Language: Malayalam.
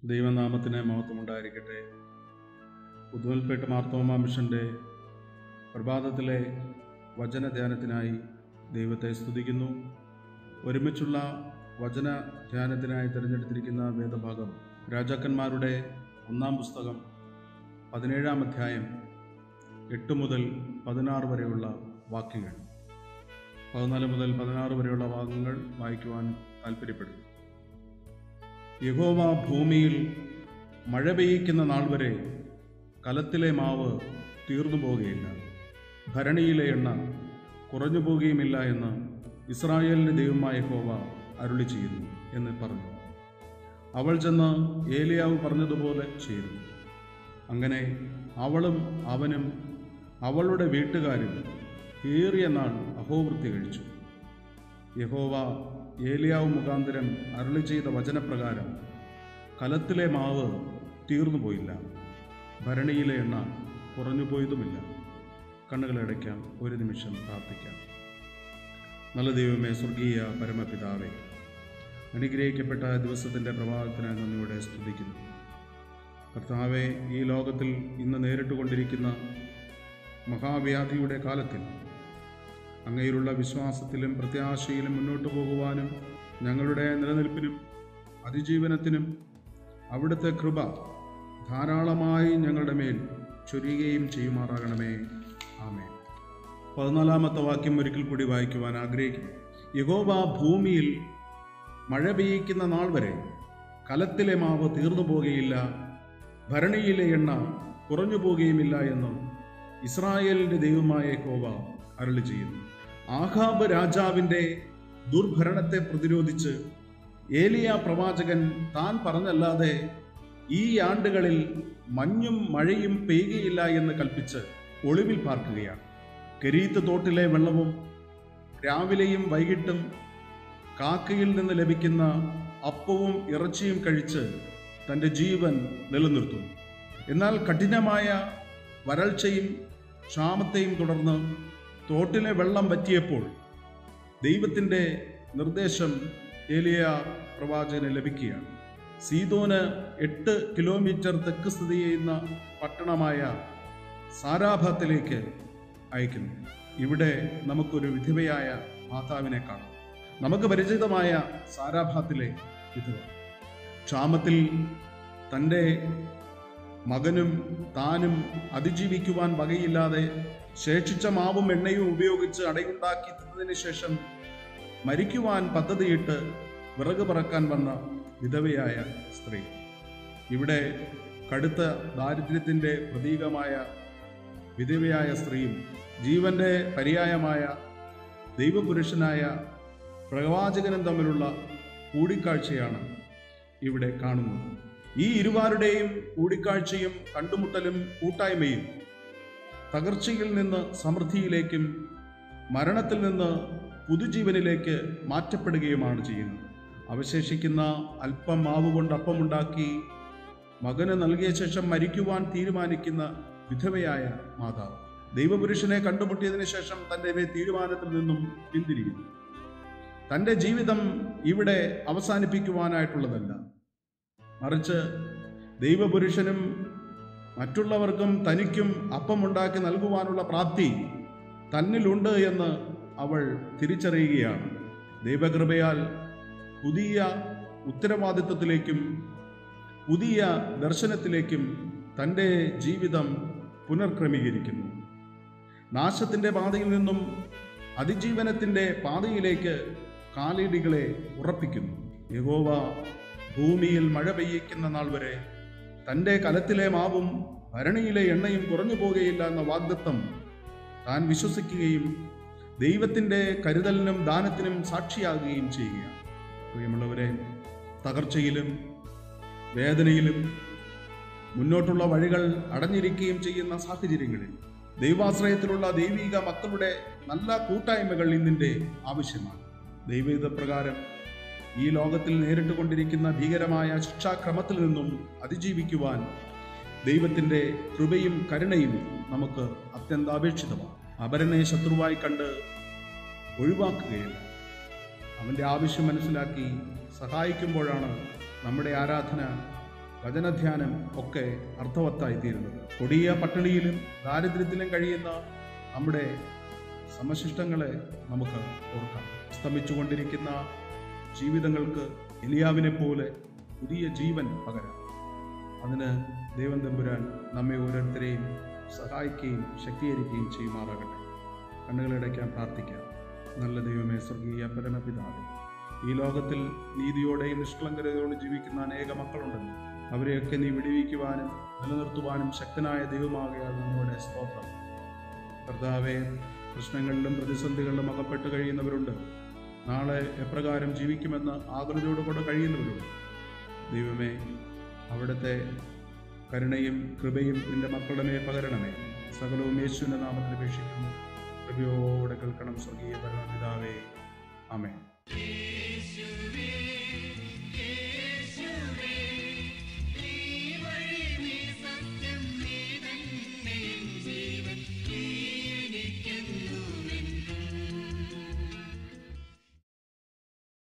ദൈവനാമത്തിന് മഹത്വമുണ്ടായിരിക്കട്ടെ പുതുവൽപേട്ട് മാർത്തോമ മിഷൻ്റെ പ്രഭാതത്തിലെ വചന ധ്യാനത്തിനായി ദൈവത്തെ സ്തുതിക്കുന്നു ഒരുമിച്ചുള്ള വചന ധ്യാനത്തിനായി തിരഞ്ഞെടുത്തിരിക്കുന്ന വേദഭാഗം രാജാക്കന്മാരുടെ ഒന്നാം പുസ്തകം പതിനേഴാം അധ്യായം എട്ട് മുതൽ പതിനാറ് വരെയുള്ള വാക്യങ്ങൾ പതിനാല് മുതൽ പതിനാറ് വരെയുള്ള ഭാഗങ്ങൾ വായിക്കുവാൻ താല്പര്യപ്പെടുന്നു യഹോവ ഭൂമിയിൽ മഴ പെയ്യിക്കുന്ന നാൾ വരെ കലത്തിലെ മാവ് തീർന്നു പോകുകയില്ല ഭരണിയിലെ എണ്ണ കുറഞ്ഞു പോകുകയുമില്ല എന്ന് ഇസ്രായേലിൻ്റെ ദൈവമായ യഹോവ അരുളി ചെയ്യുന്നു എന്ന് പറഞ്ഞു അവൾ ചെന്ന് ഏലിയാവ് പറഞ്ഞതുപോലെ ചെയ്തു അങ്ങനെ അവളും അവനും അവളുടെ വീട്ടുകാരും ഏറിയ നാൾ അഹോവൃത്തി കഴിച്ചു യഹോവ ഏലിയാവ് മുഖാന്തരം അരുളി ചെയ്ത വചനപ്രകാരം കലത്തിലെ മാവ് തീർന്നു പോയില്ല ഭരണിയിലെ എണ്ണ കുറഞ്ഞു പോയതുമില്ല കണ്ണുകളടയ്ക്കാം ഒരു നിമിഷം പ്രാർത്ഥിക്കാം നല്ല ദൈവമേ സ്വർഗീയ പരമപിതാവേ അനുഗ്രഹിക്കപ്പെട്ട ദിവസത്തിൻ്റെ പ്രഭാതത്തിനായി നന്ദിയോടെ സ്തുതിക്കുന്നു കർത്താവെ ഈ ലോകത്തിൽ ഇന്ന് നേരിട്ട് കൊണ്ടിരിക്കുന്ന മഹാവ്യാധിയുടെ കാലത്തിൽ അങ്ങയിലുള്ള വിശ്വാസത്തിലും പ്രത്യാശയിലും മുന്നോട്ട് പോകുവാനും ഞങ്ങളുടെ നിലനിൽപ്പിനും അതിജീവനത്തിനും അവിടുത്തെ കൃപ ധാരാളമായി ഞങ്ങളുടെ മേൽ ചൊരിയുകയും ചെയ്യുമാറാകണമേ ആമേ പതിനാലാമത്തെ വാക്യം ഒരിക്കൽ കൂടി വായിക്കുവാൻ ആഗ്രഹിക്കുന്നു യഹോവ ഭൂമിയിൽ മഴ പെയ്യിക്കുന്ന നാൾ വരെ കലത്തിലെ മാവ് തീർന്നു പോകുകയില്ല ഭരണിയിലെ എണ്ണ കുറഞ്ഞു പോകുകയുമില്ല എന്ന് ഇസ്രായേലിന്റെ ദൈവമായ യഹോവ അരുളി ചെയ്യുന്നു ആഹാബ് രാജാവിന്റെ ദുർഭരണത്തെ പ്രതിരോധിച്ച് ഏലിയ പ്രവാചകൻ താൻ പറഞ്ഞല്ലാതെ ഈ ആണ്ടുകളിൽ മഞ്ഞും മഴയും പെയ്യുകയില്ല എന്ന് കൽപ്പിച്ച് ഒളിവിൽ പാർക്കുകയാണ് കരീത്ത് തോട്ടിലെ വെള്ളവും രാവിലെയും വൈകിട്ടും കാക്കയിൽ നിന്ന് ലഭിക്കുന്ന അപ്പവും ഇറച്ചിയും കഴിച്ച് തൻ്റെ ജീവൻ നിലനിർത്തുന്നു എന്നാൽ കഠിനമായ വരൾച്ചയും ക്ഷാമത്തെയും തുടർന്ന് തോട്ടിലെ വെള്ളം വറ്റിയപ്പോൾ ദൈവത്തിൻ്റെ നിർദ്ദേശം ഏലിയ പ്രവാചകന് ലഭിക്കുകയാണ് സീതോന് എട്ട് കിലോമീറ്റർ തെക്ക് സ്ഥിതി ചെയ്യുന്ന പട്ടണമായ സാരാഭാത്തിലേക്ക് അയക്കുന്നു ഇവിടെ നമുക്കൊരു വിധവയായ മാതാവിനെ കാണാം നമുക്ക് പരിചിതമായ സാരാഭാത്തിലെ വിധവ ക്ഷാമത്തിൽ തൻ്റെ മകനും താനും അതിജീവിക്കുവാൻ വകയില്ലാതെ ശേഷിച്ച മാവും എണ്ണയും ഉപയോഗിച്ച് അടയുണ്ടാക്കി തിന്നതിന് ശേഷം മരിക്കുവാൻ പദ്ധതിയിട്ട് വിറക് പറക്കാൻ വന്ന വിധവയായ സ്ത്രീ ഇവിടെ കടുത്ത ദാരിദ്ര്യത്തിൻ്റെ പ്രതീകമായ വിധവയായ സ്ത്രീയും ജീവന്റെ പര്യായമായ ദൈവപുരുഷനായ പ്രവാചകനും തമ്മിലുള്ള കൂടിക്കാഴ്ചയാണ് ഇവിടെ കാണുന്നത് ഈ ഇരുവാരുടെയും കൂടിക്കാഴ്ചയും കണ്ടുമുട്ടലും കൂട്ടായ്മയും തകർച്ചയിൽ നിന്ന് സമൃദ്ധിയിലേക്കും മരണത്തിൽ നിന്ന് പുതുജീവനിലേക്ക് മാറ്റപ്പെടുകയുമാണ് ചെയ്യുന്നത് അവശേഷിക്കുന്ന അല്പം മാവ് കൊണ്ട് അപ്പമുണ്ടാക്കി മകന് നൽകിയ ശേഷം മരിക്കുവാൻ തീരുമാനിക്കുന്ന വിധവയായ മാതാവ് ദൈവപുരുഷനെ കണ്ടുമുട്ടിയതിനു ശേഷം തൻ്റെ തീരുമാനത്തിൽ നിന്നും പിന്തിരിയുന്നു തൻ്റെ ജീവിതം ഇവിടെ അവസാനിപ്പിക്കുവാനായിട്ടുള്ളതല്ല മറിച്ച് ദൈവപുരുഷനും മറ്റുള്ളവർക്കും തനിക്കും അപ്പമുണ്ടാക്കി നൽകുവാനുള്ള പ്രാപ്തി തന്നിലുണ്ട് എന്ന് അവൾ തിരിച്ചറിയുകയാണ് ദൈവകൃപയാൽ പുതിയ ഉത്തരവാദിത്വത്തിലേക്കും പുതിയ ദർശനത്തിലേക്കും തൻ്റെ ജീവിതം പുനർക്രമീകരിക്കുന്നു നാശത്തിൻ്റെ പാതയിൽ നിന്നും അതിജീവനത്തിൻ്റെ പാതയിലേക്ക് കാലിടികളെ ഉറപ്പിക്കുന്നു യഹോവ ഭൂമിയിൽ മഴ പെയ്യിക്കുന്ന നാൾ വരെ തൻ്റെ കലത്തിലെ മാവും ഭരണിയിലെ എണ്ണയും കുറഞ്ഞു പോകുകയില്ല എന്ന വാഗ്ദത്വം താൻ വിശ്വസിക്കുകയും ദൈവത്തിൻ്റെ കരുതലിനും ദാനത്തിനും സാക്ഷിയാകുകയും ചെയ്യുകയാണ് പ്രിയമുള്ളവരെ തകർച്ചയിലും വേദനയിലും മുന്നോട്ടുള്ള വഴികൾ അടഞ്ഞിരിക്കുകയും ചെയ്യുന്ന സാഹചര്യങ്ങളിൽ ദൈവാശ്രയത്തിലുള്ള ദൈവിക മക്കളുടെ നല്ല കൂട്ടായ്മകൾ ഇന്നിൻ്റെ ആവശ്യമാണ് ദൈവീതപ്രകാരം ഈ ലോകത്തിൽ നേരിട്ട് കൊണ്ടിരിക്കുന്ന ഭീകരമായ ശിക്ഷാക്രമത്തിൽ നിന്നും അതിജീവിക്കുവാൻ ദൈവത്തിൻ്റെ കൃപയും കരുണയും നമുക്ക് അത്യന്താപേക്ഷിതമാണ് അപരനെ ശത്രുവായി കണ്ട് ഒഴിവാക്കുകയില്ല അവൻ്റെ ആവശ്യം മനസ്സിലാക്കി സഹായിക്കുമ്പോഴാണ് നമ്മുടെ ആരാധന വചനധ്യാനം ഒക്കെ അർത്ഥവത്തായി തീരുന്നത് കൊടിയ പട്ടിണിയിലും ദാരിദ്ര്യത്തിലും കഴിയുന്ന നമ്മുടെ സമശിഷ്ടങ്ങളെ നമുക്ക് ഓർക്കാം അസ്തമിച്ചുകൊണ്ടിരിക്കുന്ന ജീവിതങ്ങൾക്ക് എലിയാവിനെ പോലെ പുതിയ ജീവൻ പകരാം അതിന് ദൈവം തമ്പുരാൻ നമ്മെ ഓരോരുത്തരെയും സഹായിക്കുകയും ശക്തീകരിക്കുകയും ചെയ്യുമാറാകട്ടെ കണ്ണുകളടയ്ക്കാൻ പ്രാർത്ഥിക്കാം നല്ല ദൈവമേ സ്വർഗീയ പരമപിതാവേ ഈ ലോകത്തിൽ നീതിയോടെയും നിഷ്കളങ്കതയോടെ ജീവിക്കുന്ന അനേക മക്കളുണ്ടല്ലോ അവരെയൊക്കെ നീ വിടുവിക്കുവാനും നിലനിർത്തുവാനും ശക്തനായ ദൈവമാകയാൽ നിങ്ങളുടെ സ്തോത്രം കർത്താവെ പ്രശ്നങ്ങളിലും പ്രതിസന്ധികളിലും അകപ്പെട്ട് കഴിയുന്നവരുണ്ട് നാളെ എപ്രകാരം ജീവിക്കുമെന്ന് ആകുലതയോടുകൂടെ കഴിയുന്നവരുണ്ട് ദൈവമേ അവിടുത്തെ കരുണയും കൃപയും നിന്റെ മക്കളുടെ മേൽ പകരണമേ സകലവും യേശുവിൻ്റെ നാമത്തിൽ അപേക്ഷിക്കുന്നു കൃപയോടെ കേൾക്കണം സ്വർഗീയ പരമപിതാവേ ആമേൻ